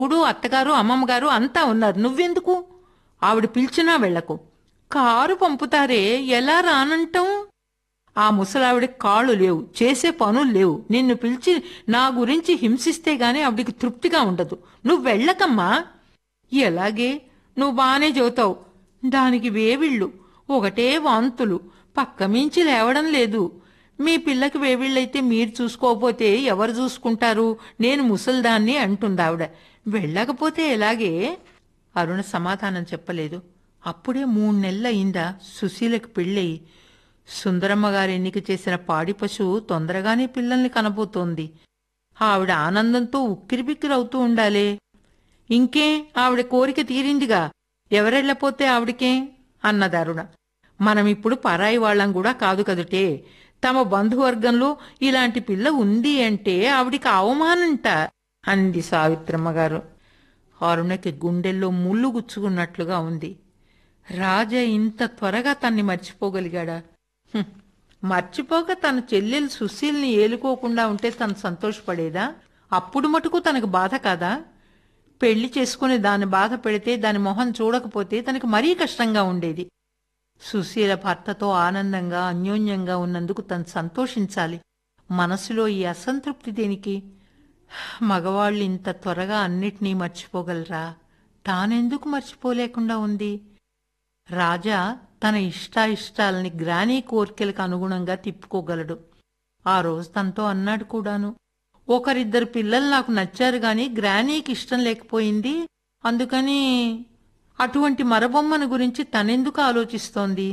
ఇప్పుడు అత్తగారు అమ్మమ్మగారు అంతా ఉన్నారు నువ్వెందుకు ఆవిడ పిలిచినా వెళ్ళకు కారు పంపుతారే ఎలా రానంటాం ఆ ముసలావిడికి కాళ్ళు లేవు చేసే పనులు లేవు నిన్ను పిలిచి నా గురించి హింసిస్తే గాని ఆవిడికి తృప్తిగా ఉండదు నువ్వు వెళ్ళకమ్మా ఎలాగే నువ్వు బానే చెబుతావు దానికి వేవిళ్ళు ఒకటే వాంతులు పక్క మించి లేవడం లేదు మీ పిల్లకి వేవిళ్ళైతే మీరు చూసుకోకపోతే ఎవరు చూసుకుంటారు నేను ముసల్దాన్ని అంటుంది ఆవిడ వెళ్ళకపోతే ఎలాగే అరుణ సమాధానం చెప్పలేదు అప్పుడే మూడు నెలలు అయిందా సుశీలకి పెళ్ళయి సుందరమ్మ గారు ఎన్నిక చేసిన పాడి పశువు తొందరగానే పిల్లల్ని కనబోతోంది ఆవిడ ఆనందంతో ఉక్కిరిబిక్కిరవుతూ ఉండాలే ఇంకే ఆవిడ కోరిక తీరిందిగా ఎవరెళ్ళపోతే ఆవిడకే అన్నది అరుణ మనమిప్పుడు పరాయి వాళ్ళం కూడా కాదు కదుటే తమ బంధువర్గంలో ఇలాంటి పిల్ల ఉంది అంటే ఆవిడికి అవమానంట అంది సావిత్రమ్మ గారు అరుణకి గుండెల్లో ముళ్ళు గుచ్చుకున్నట్లుగా ఉంది రాజా ఇంత త్వరగా తన్ని మర్చిపోగలిగాడా హ్మ్. మర్చిపోక తన చెల్లెలు సుశీల్ని ఏలుకోకుండా ఉంటే తను సంతోషపడేదా అప్పుడు మటుకు తనకు బాధ కాదా పెళ్లి చేసుకుని దాన్ని బాధ పెడితే దాని మొహం చూడకపోతే తనకి మరీ కష్టంగా ఉండేది సుశీల భర్తతో ఆనందంగా అన్యోన్యంగా ఉన్నందుకు తను సంతోషించాలి మనసులో ఈ అసంతృప్తి దేనికి మగవాళ్ళు ఇంత త్వరగా అన్నిటినీ మర్చిపోగలరా తానెందుకు మర్చిపోలేకుండా ఉంది రాజా తన ఇష్టాయిష్టాలని గ్రానీ కోర్కెలకు అనుగుణంగా తిప్పుకోగలడు ఆ రోజు తనతో అన్నాడు కూడాను ఒకరిద్దరు పిల్లలు నాకు నచ్చారు గాని గ్రానీకి ఇష్టం లేకపోయింది అందుకని అటువంటి మరబొమ్మను గురించి తనెందుకు ఆలోచిస్తోంది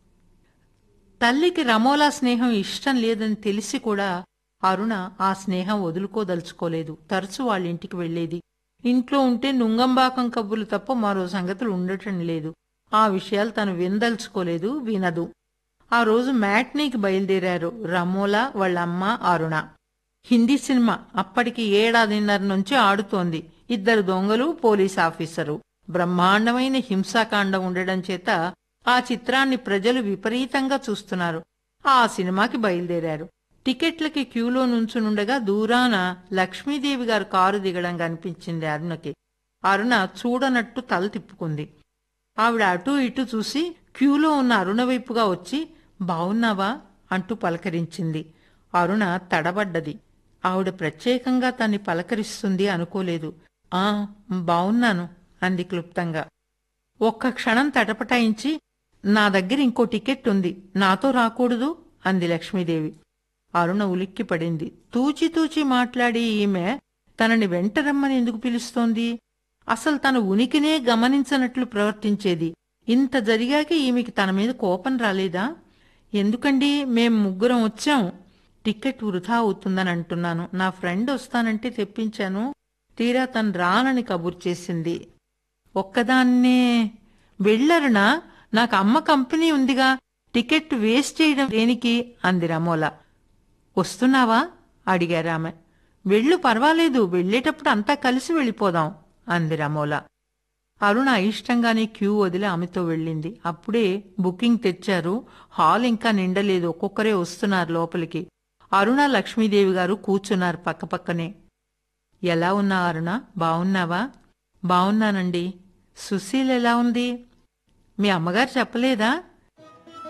తల్లికి రమోలా స్నేహం ఇష్టం లేదని తెలిసి కూడా అరుణ ఆ స్నేహం వదులుకోదలుచుకోలేదు తరచు వాళ్ళ ఇంటికి వెళ్లేది ఇంట్లో ఉంటే నుంగంబాకం కబుర్లు తప్ప మరో సంగతులు ఉండటం లేదు ఆ విషయాలు తను వినదలుచుకోలేదు వినదు ఆ రోజు మ్యాట్నీకి బయలుదేరారు రమోలా వాళ్ళ అమ్మ అరుణ హిందీ సినిమా అప్పటికి ఏడాదిన్నర నుంచి ఆడుతోంది ఇద్దరు దొంగలు పోలీస్ ఆఫీసరు బ్రహ్మాండమైన హింసాకాండం ఉండడం చేత ఆ చిత్రాన్ని ప్రజలు విపరీతంగా చూస్తున్నారు ఆ సినిమాకి బయలుదేరారు టికెట్లకి క్యూలో నుంచునుండగా దూరాన లక్ష్మీదేవి గారు కారు దిగడం కనిపించింది అరుణకి అరుణ చూడనట్టు తల తిప్పుకుంది ఆవిడ అటూ ఇటూ చూసి క్యూలో ఉన్న అరుణ వైపుగా వచ్చి బావున్నావా అంటూ పలకరించింది అరుణ తడబడ్డది ఆవిడ ప్రత్యేకంగా తన్ని పలకరిస్తుంది అనుకోలేదు ఆ బావున్నాను అంది క్లుప్తంగా ఒక్క క్షణం తటపటాయించి నా దగ్గర ఇంకో టికెట్ ఉంది నాతో రాకూడదు అంది లక్ష్మీదేవి అరుణ ఉలిక్కి పడింది తూచి తూచి మాట్లాడి ఈమె తనని వెంట రమ్మని ఎందుకు పిలుస్తోంది అసలు తన ఉనికినే గమనించనట్లు ప్రవర్తించేది ఇంత జరిగాక ఈమెకి తన మీద కోపం రాలేదా ఎందుకండి మేం ముగ్గురం వచ్చాం టికెట్ వృధా అవుతుందని అంటున్నాను నా ఫ్రెండ్ వస్తానంటే తెప్పించాను తీరా తను రానని కబుర్ చేసింది ఒక్కదాన్నే వెళ్ళరునా నాకు అమ్మ కంపెనీ ఉందిగా టికెట్ వేస్ట్ చేయడం దేనికి అంది రమోల వస్తున్నావా అడిగారామె వెళ్ళు పర్వాలేదు వెళ్ళేటప్పుడు అంతా కలిసి వెళ్ళిపోదాం అంది రమోల అరుణ అయిష్టంగానే క్యూ వదిలి ఆమెతో వెళ్ళింది అప్పుడే బుకింగ్ తెచ్చారు హాల్ ఇంకా నిండలేదు ఒక్కొక్కరే వస్తున్నారు లోపలికి అరుణ లక్ష్మీదేవి గారు కూర్చున్నారు పక్కపక్కనే ఎలా ఉన్నా అరుణ బావున్నావా బావున్నానండి సుశీల్ ఎలా ఉంది మీ అమ్మగారు చెప్పలేదా